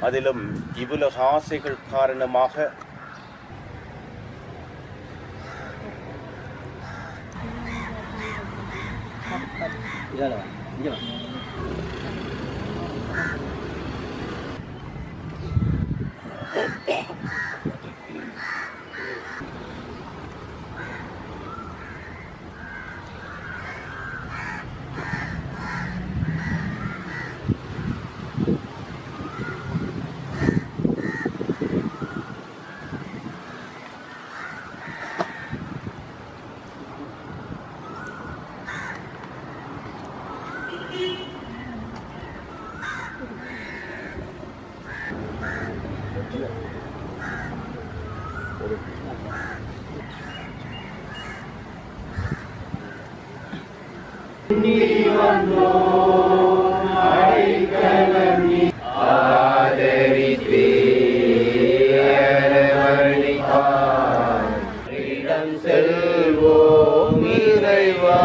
அதிலும் இவ்வுலக ஆசைகள் காரணமாக இதால வா இங்கே வா செல்வோம் இறைவா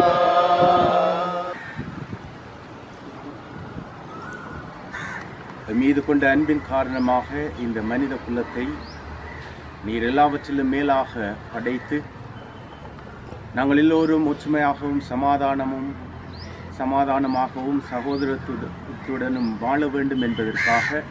மீது கொண்ட அன்பின் காரணமாக இந்த மனித குலத்தை நீர் எல்லாவற்றிலும் மேலாக படைத்து நாங்கள் எல்லோரும் ஒற்றுமையாகவும் சமாதானமும் சமாதானமாகவும் சகோதரத்துடனும் வாழ வேண்டும் என்பதற்காக